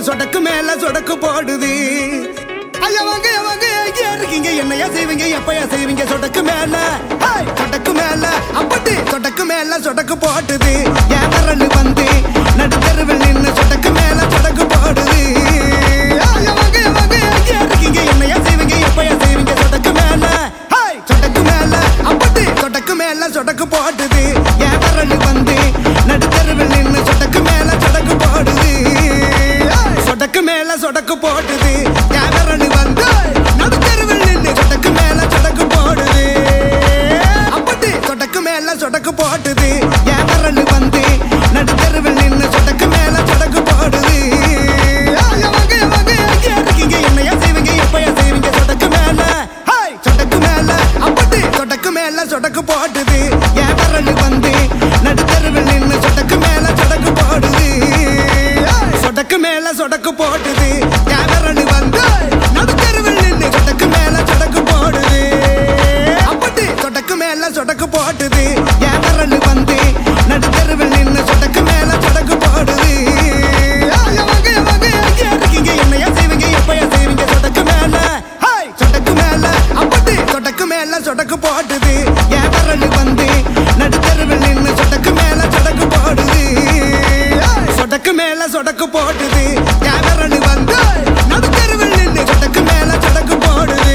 சொடக்கு மேல சொடக்கு போடுது ஐயா வாங்க ஐயா வாங்க எங்க இருக்கீங்க என்னையா செய்வீங்க எப்பயா செய்வீங்க சொடக்கு மேல ஹேய், சொடக்கு மேல அப்படி சொடக்கு மேல சொடக்கு போட்டுது என் விரல் வந்து நடுத்தருவில் நின்னு சொடக்கு மேல சொடக்கு போடுது ஐயா வாங்க ஐயா வாங்க எங்க இருக்கீங்க என்னையா செய்வீங்க எப்பயா செய்வீங்க சொடக்கு மேல ஹேய், சொடக்கு மேல அப்படி சொடக்கு மேல சொடக்கு போட்டுது என் விரல் வந்து நடுத்தருவில் நின்னு சொடக்கு மேல சொடக்கு போடுது ஏய், சொடக்கு மேல சொடக்கு போட்டுது என் விரல் வந்து நடுத்தருவில் நின்னு சொடக்கு மேல சொடக்கு போடுது அப்படி சொடக்கு மேல சொடக்கு போட்டுது என் விரல் வந்து நடுத்தருவில் நின்னு சொடக்கு மேல சொடக்கு போடுது ஏய், வாங்க, வாங்க, எங்க இருக்கீங்க? என்னையா செய்வீங்க? எப்பயா செய்வீங்க? சொடக்கு மேல ஹேய், சொடக்கு மேல அப்படி சொடக்கு மேல சொடக்கு போட்டுது என் விரல் வந்து நடுத்தருவில் நின்னு சொடக்கு மேல சொடக்கு போடுது ஏய், சொடக்கு மேல சொடக்கு போட்டுது என் விரல் வந்து நடுத்தருவில் நின்னு சொடக்கு மேல சொடக்கு போடுது அப்படி சொடக்கு மேல சொடக்கு போட்டுது என் விரல் வந்து நடுத்தருவில் நின்னு சொடக்கு மேல சொடக்கு போடுது ஏய், வாங்க, வாங்க, எங்க இருக்கீங்க? என்னையா செய்வீங்க? எப்பயா செய்வீங்க? சொடக்கு மேல ஹேய், சொடக்கு மேல அப்படி சொடக்கு மேல சொடக்கு போட்டுது என் விரல் வந்து நடுத்தருவில் நின்னு சொடக்கு மேல சொடக்கு போடுது ஏய், சொடக்கு மேல சொடக்கு போட்டுது என் விரல் வந்து நடுத்தருவில் நின்னு சொடக்கு மேல சொடக்கு போடுது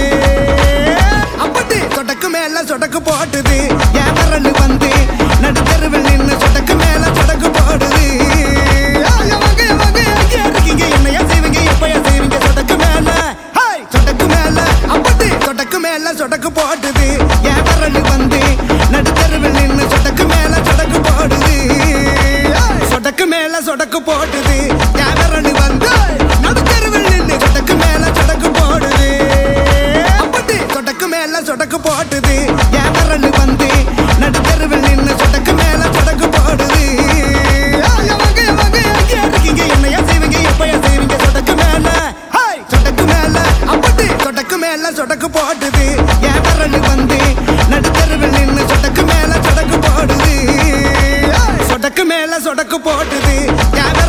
அப்படி சொடக்கு மேல சொடக்கு போட்டுது என் விரல் வந்து நடுத்தருவில் நின்னு சொடக்கு மேல சொடக்கு போடுது ஏய், வாங்க, வாங்க, எங்க இருக்கீங்க? என்னையா செய்வீங்க? எப்பயா செய்வீங்க? சொடக்கு மேல ஹேய், சொடக்கு மேல அப்படி சொடக்கு மேல சொடக்கு போட்டுது என் விரல் வந்து நடுத்தருவில் நின்னு சொடக்கு மேல சொடக்கு போடுது ஏய், சொடக்கு மேல சொடக்கு போட்டுது என் விரல் வந்து நடுத்தருவில் நின்னு சொடக்கு மேல சொடக்கு போடுது அப்படி சொடக்கு மேல சொடக்கு போட்டுது என் விரல் வந்து நடுத்தருவில் நின்னு சொடக்கு மேல சொடக்கு போடுது ஏய், வாங்க, வாங்க, எங்க இருக்கீங்க? என்னையா செய்வீங்க? எப்பயா செய்வீங்க? சொடக்கு மேல ஹேய், சொடக்கு மேல அப்படி சொடக்கு மேல சொடக்கு போட்டுது என் விரல் வந்து நடுத்தருவில் நின்னு சொடக்கு மேல சொடக்கு போடுது ஏய், சொடக்கு மேல சொடக்கு போட்டுது என்